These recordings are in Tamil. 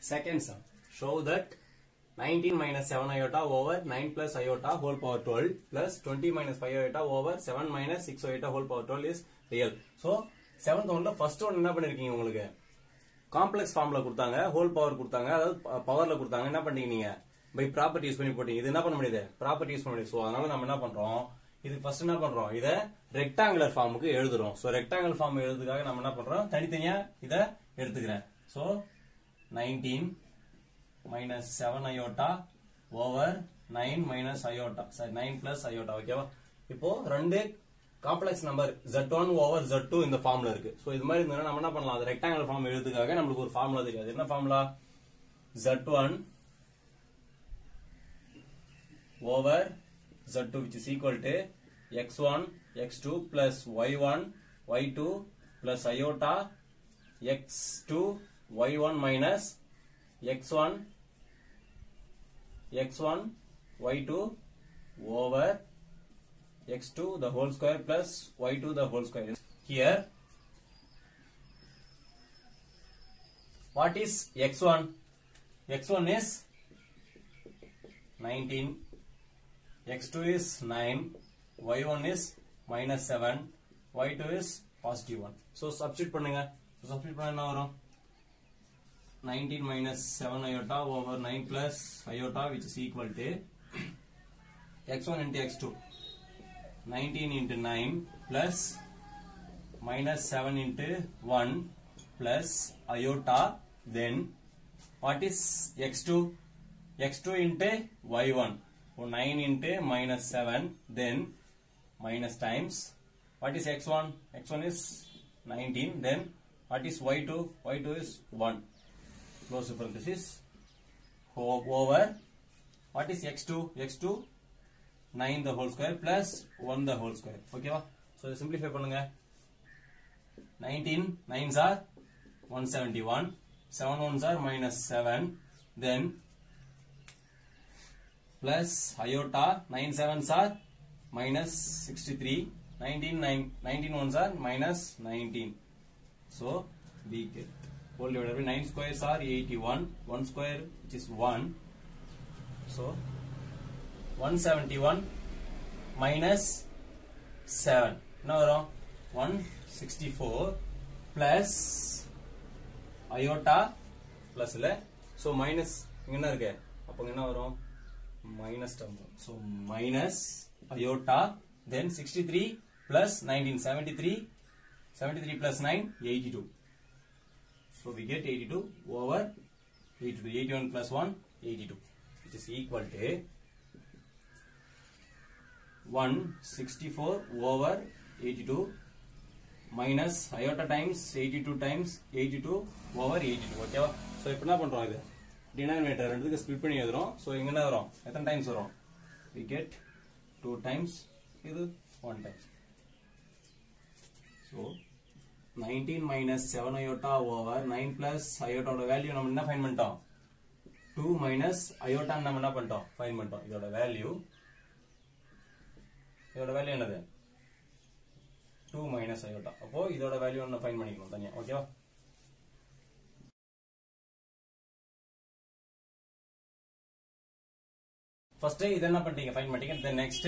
Second sum. Show that 19 minus 7 iota over 9 plus iota whole power 12 plus 20 minus 5 iota over 7 minus 6 iota whole power 12 is real. So, seventh ஒன்ல ஃபர்ஸ்ட் ஒன் என்ன பண்ணிருக்கீங்க உங்களுக்கு காம்ப்ளெக்ஸ் ஃபார்ம்ல கொடுத்தாங்க ஹோல் பவர் கொடுத்தாங்க அதாவது பவர்ல கொடுத்தாங்க என்ன பண்ணீங்க நீங்க பை ப்ராப்பர்ட்டி யூஸ் பண்ணி போட்டீங்க இது என்ன பண்ண முடியுது ப்ராப்பர்ட்டி யூஸ் பண்ண முடியுது ஸோ அதனால நம்ம என்ன பண்றோம் இது ஃபர்ஸ்ட் என்ன பண்றோம் இத ரெக்டாங்குலர் ஃபார்முக்கு எழுதுறோம் ஸோ ரெக்டாங்குலர் ஃபார்ம் எழுதுறதுக்காக நம்ம என்ன பண்றோம் தனித்தனியா இத எடுத்துக்கிறேன் so nineteen minus seven iota over nine minus iota sorry nine plus iota ஓகேவா இப்போ ரெண்டு complex number Z1 one over Z2 two இந்த ஃபார்ம்ல இருக்கு ஸோ இது மாதிரி இருந்ததுன்னா நம்ம என்ன பண்ணலாம் அது ரெக்டாங்குலர் ஃபார்ம் எழுதுக்காக நம்மளுக்கு ஒரு ஃபார்முலா தெரியாது என்ன formula Z1 one over Z2 which is equal to x1 x2 plus y1 y2 plus iota x2 y1 minus x1 x1 y2 over x2 the whole square plus y2 the whole square. Here, what is x1? x1 is 19, x2 is 9, y1 is minus 7, y2 is positive 1. So, substitute பண்ணுங்க. So, substitute பண்ண என்ன வரும்? 19 minus 7 iota over 9 plus iota which is equal to x1 into x2. 19 into 9 plus minus 7 into 1 plus iota then what is x2 x2 into y1 so 9 into minus 7 then minus times what is x1 x1 is 19 then what is y2 y2 is 1 close parenthesis o- over what is x2 x2 9 the whole square plus 1 the whole square ஓகேவா so இதை simplify பண்ணுங்க 19 9s are 171 7 ones are minus 7 then plus iota 9 sevens are minus 63 19 9 19 ones are minus 19 so we get whole divided by 9 squares are 81 1 square which is 1 so 171 minus 7 என்ன வரும் 164 plus iota plus இல்ல so minus இங்க என்ன இருக்கு அப்ப இங்க என்ன வரும் minus term வரும். so minus iota then 63 plus 19 73 73 plus 9 82 so we get 82 over 82 81 plus 1 82 which is equal to 164 over 82 minus iota times 82 times 82 over 82 ஓகேவா சோ இப்போ என்ன பண்றோம் இது டினாமினேட்டர் ரெண்டுத்துக்கு ஸ்ப்ளிட் பண்ணி எழுதுறோம் சோ இங்க என்ன வரும் எத்தனை டைம்ஸ் வரும் we get 2 times இது 1 times so 19 minus 7 iota over 9 plus iota ஓட வேல்யூ நம்ம என்ன ஃபைண்ட் பண்ணிட்டோம் 2 minus iota நம்ம என்ன பண்ணிட்டோம் ஃபைண்ட் பண்ணிட்டோம் இதோட வேல்யூ இதோட வேல்யூ என்னது 2 மைனஸ் அயோட்டா அப்போ இதோட வேல்யூ ஒன்று ஃபைன் பண்ணிக்கணும் தனியா ஓகேவா ஃபர்ஸ்ட் இது என்ன பண்ணிட்டீங்க ஃபைன் பண்ணிட்டீங்க then next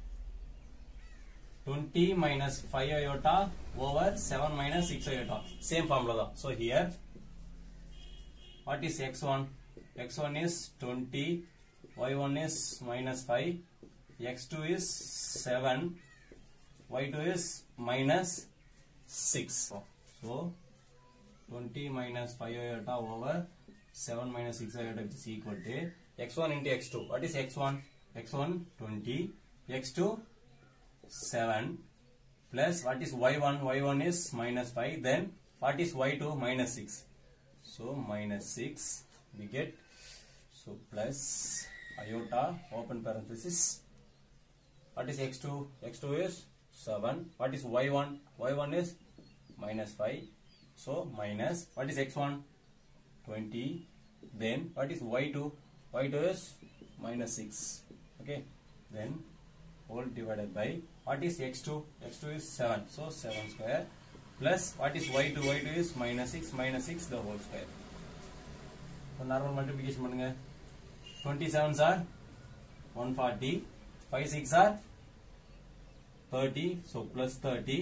20 minus 5 iota over 7 minus 6 iota same formula தான் so here what is x1 x1 is 20 y1 is minus 5 x2 is 7 y2 is minus 6 so 20 minus 5 iota over 7 minus 6 iota which is equal to x1 into x2 what is x1 x1 20 x2 7 plus what is y1 y1 is minus 5 then what is y2 minus 6 so minus 6 we get so plus iota open parenthesis what is x2 x2 is 7 what is y1 y1 is minus 5 so minus what is x1 20 then what is y2 y2 is minus 6 okay then whole divided by what is x2 x2 is 7 so 7 square plus what is y2 y2 is minus 6 minus 6 the whole square normal multiplication பண்ணுங்க twenty seven sir one forty five six are thirty so plus thirty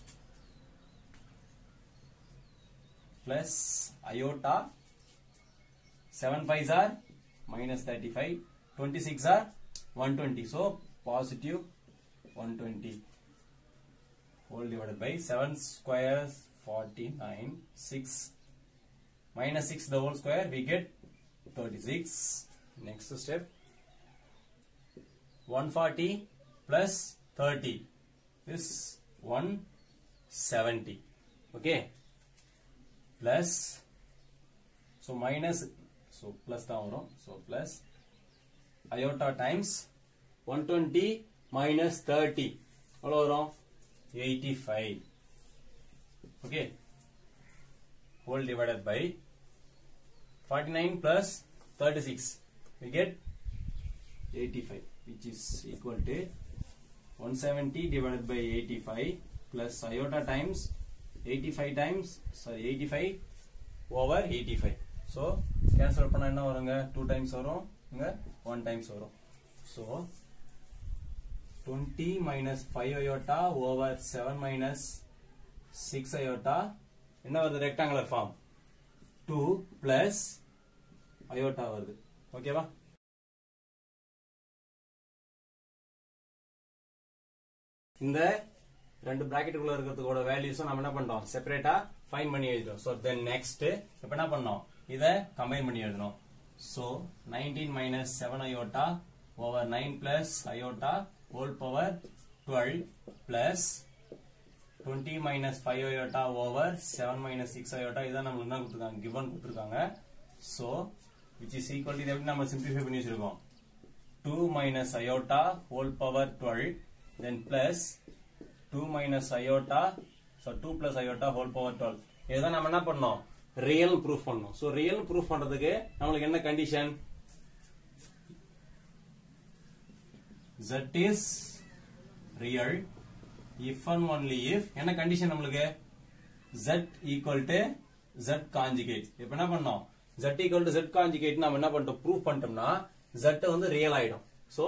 plus iota seven five are minus 35 26 are 120 so positive 120 whole divided by 7 squares 49 6 minus 6 the whole square we get 36 next step 140 plus 30 is 170 okay plus so minus so plus தான் வரும் so plus iota times 120 minus 30 எவ்வளவு வரும் 85 okay whole divided by 49 plus 36 we get 85 which is equal to 170 divided by 85 plus iota times 85 times sorry 85 over 85 so cancel பண்ணா என்ன வருங்க 2 times வரும் இங்க 1 times வரும் so 20 minus 5 iota over 7 minus 6 iota என்ன வருது rectangular form 2 plus iota வருது ஓகேவா இந்த ரெண்டு பிராக்கெட்டுக்குள்ள இருக்கிறதுக்கோட வேல்யூஸும் நம்ம என்ன பண்றோம் செப்பரேட்டா ஃபைன் பண்ணி எழுதிட்டோம் ஸோ தென் நெக்ஸ்ட் இப்போ என்ன பண்ணோம் இதை கம்பைன் பண்ணி எழுதணும் so nineteen minus seven iota over nine plus iota whole power twelve plus twenty minus five iota over seven minus six iota இதான் நம்மளுக்கு என்ன கொடுத்துருக்காங்க கிவன் கொடுத்துருக்காங்க ஸோ விச் இஸ் ஈக்குவல் இது எப்படி நம்ம சிம்பிளிஃபை பண்ணி வச்சிருக்கோம் two minus iota whole power twelve then plus 2 minus iota so 2 plus iota whole power 12 இதுதான் நம்ம என்ன பண்ணோம் ரியல் ப்ரூஃப் பண்ணோம் சோ ரியல் ப்ரூஃப் பண்றதுக்கு நம்மளுக்கு என்ன condition z is real if and only if என்ன கண்டிஷன் நம்மளுக்கு z equal to z conjugate இப்ப என்ன பண்ணோம் z equal to z conjugate நம்ம என்ன பண்ணிட்டோம் ப்ரூஃப் பண்ணிட்டோம்னா z வந்து ரியல் ஆயிடும் so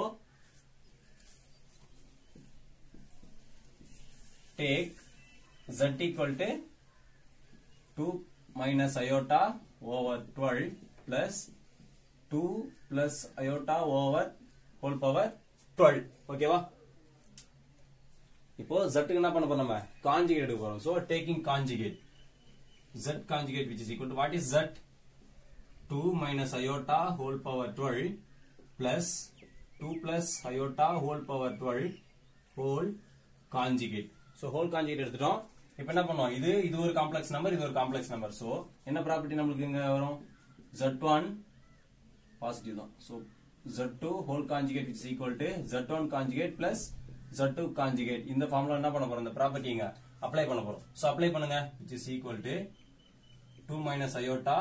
take z equal to 2 minus iota over 12 plus 2 plus iota over whole power 12 ஓகேவா இப்போ z க்கு என்ன பண்ண போறோம் நம்ம காஞ்சுகேட் எடுக்க போறோம் so taking conjugate z conjugate which is equal to what is z 2 minus iota whole power 12 plus 2 plus iota whole power 12 whole conjugate so whole conjugate எடுத்துட்டோம் இப்போ என்ன பண்ணுவோம் இது இது ஒரு காம்ப்ளெக்ஸ் நம்பர் இது ஒரு காம்ப்ளெக்ஸ் நம்பர் சோ என்ன ப்ராப்பர்ட்டி நம்மளுக்கு இங்க வரும் z1 பாசிட்டிவ் தான் so z2 whole conjugate is equal to z1 conjugate plus z2 conjugate இந்த ஃபார்முலா என்ன பண்ண போறோம் இந்த ப்ராப்பர்ட்டி இங்க அப்ளை பண்ண போறோம் சோ அப்ளை பண்ணுங்க which is equal to 2 minus iota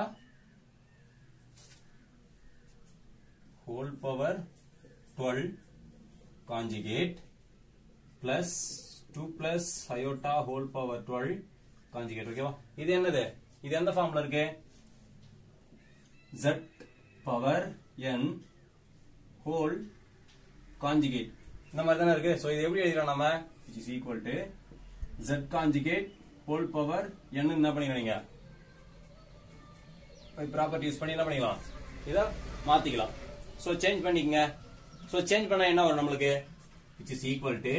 whole power 12 conjugate plus 2 plus iota whole power 12 conjugate ஓகேவா இது என்னது இது எந்த ஃபார்ம்ல இருக்கு z பவர் n whole conjugate இந்த மாதிரி தானே இருக்கு சோ இது எப்படி எழுதிக்கலாம் நம்ம which is equal to z conjugate whole power n என்ன பண்ணிக்கிறீங்க ப்ராப்பர்ட்டி யூஸ் பண்ணி என்ன பண்ணிக்கலாம் இத மாத்திக்கலாம் சோ சேஞ்ச் பண்ணிக்கங்க சோ சேஞ்ச் பண்ணா என்ன வரும் நம்மளுக்கு which is equal to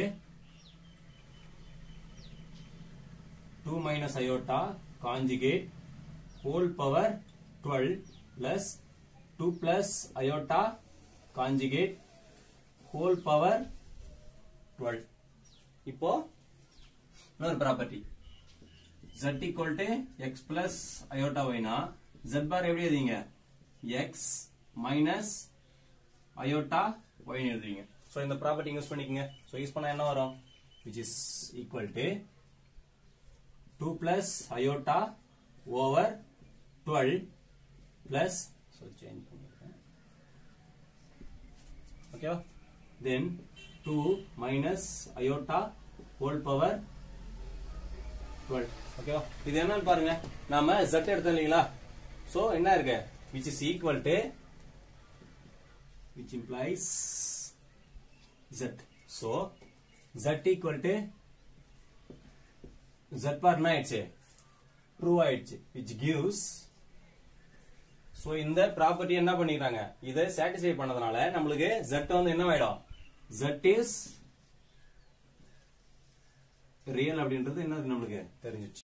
2 minus iota conjugate whole power 12 plus 2 plus iota conjugate whole power 12 இப்போ இன்னொரு property z equal to x plus iota y னா z bar எப்படி எழுதிங்க x minus iota y னு எழுதுறீங்க சோ இந்த ப்ராப்பர்ட்டி யூஸ் பண்ணிக்கங்க சோ யூஸ் பண்ணா என்ன வரும் which is equal to 2 plus iota over 12 plus so change பண்ணிருக்கேன் ஓகேவா then 2 minus iota whole power 12 ஓகேவா இது என்னன்னு பாருங்க நாம z எடுத்தோம் இல்லீங்களா சோ என்ன இருக்கு which is equal to which implies z so z equal to z bar என்ன ஆயிடுச்சு ட்ரூ ஆயிடுச்சு which gives சோ இந்த ப்ராப்பர்ட்டி என்ன பண்ணிக்கிறாங்க இதை சாட்டிஸ்ஃபை பண்ணதுனால நம்மளுக்கு z வந்து என்ன ஆயிடும் z is ரியல் அப்படின்றது என்ன நம்மளுக்கு தெரிஞ்சிச்சு